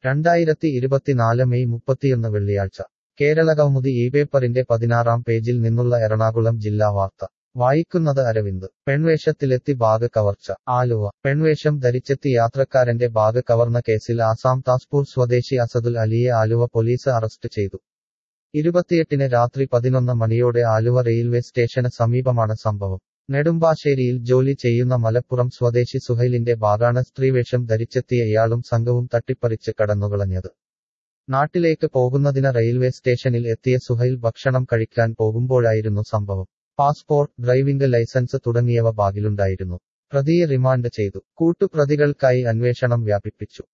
രണ്ടായിരത്തി ഇരുപത്തിനാല് മെയ് മുപ്പത്തിയൊന്ന് വെള്ളിയാഴ്ച കേരളകൗമുദി ഈ പേപ്പറിന്റെ പതിനാറാം പേജിൽ നിന്നുള്ള എറണാകുളം ജില്ലാ വാർത്ത വായിക്കുന്നത് അരവിന്ദ് പെൺവേഷത്തിലെത്തി ബാഗ് കവർച്ച ആലുവ പെൺവേഷം ധരിച്ചെത്തി യാത്രക്കാരന്റെ ബാഗ് കവർന്ന കേസിൽ ആസാം താസ്പൂർ സ്വദേശി അസദുൽ അലിയെ ആലുവ പോലീസ് അറസ്റ്റ് ചെയ്തു ഇരുപത്തിയെട്ടിന് രാത്രി പതിനൊന്ന് മണിയോടെ ആലുവ റെയിൽവേ സ്റ്റേഷന് സമീപമാണ് സംഭവം നെടുമ്പാശ്ശേരിയിൽ ജോലി ചെയ്യുന്ന മലപ്പുറം സ്വദേശി സുഹൈലിന്റെ ബാഗാണ് സ്ത്രീവേഷം ധരിച്ചെത്തിയ ഇയാളും സംഘവും തട്ടിപ്പറിച്ച് കടന്നുകളഞ്ഞത് നാട്ടിലേക്ക് പോകുന്നതിന് റെയിൽവേ സ്റ്റേഷനിൽ എത്തിയ സുഹൈൽ ഭക്ഷണം കഴിക്കാൻ പോകുമ്പോഴായിരുന്നു സംഭവം പാസ്പോർട്ട് ഡ്രൈവിംഗ് ലൈസൻസ് തുടങ്ങിയവ ബാഗിലുണ്ടായിരുന്നു പ്രതിയെ റിമാൻഡ് ചെയ്തു കൂട്ടുപ്രതികൾക്കായി അന്വേഷണം വ്യാപിപ്പിച്ചു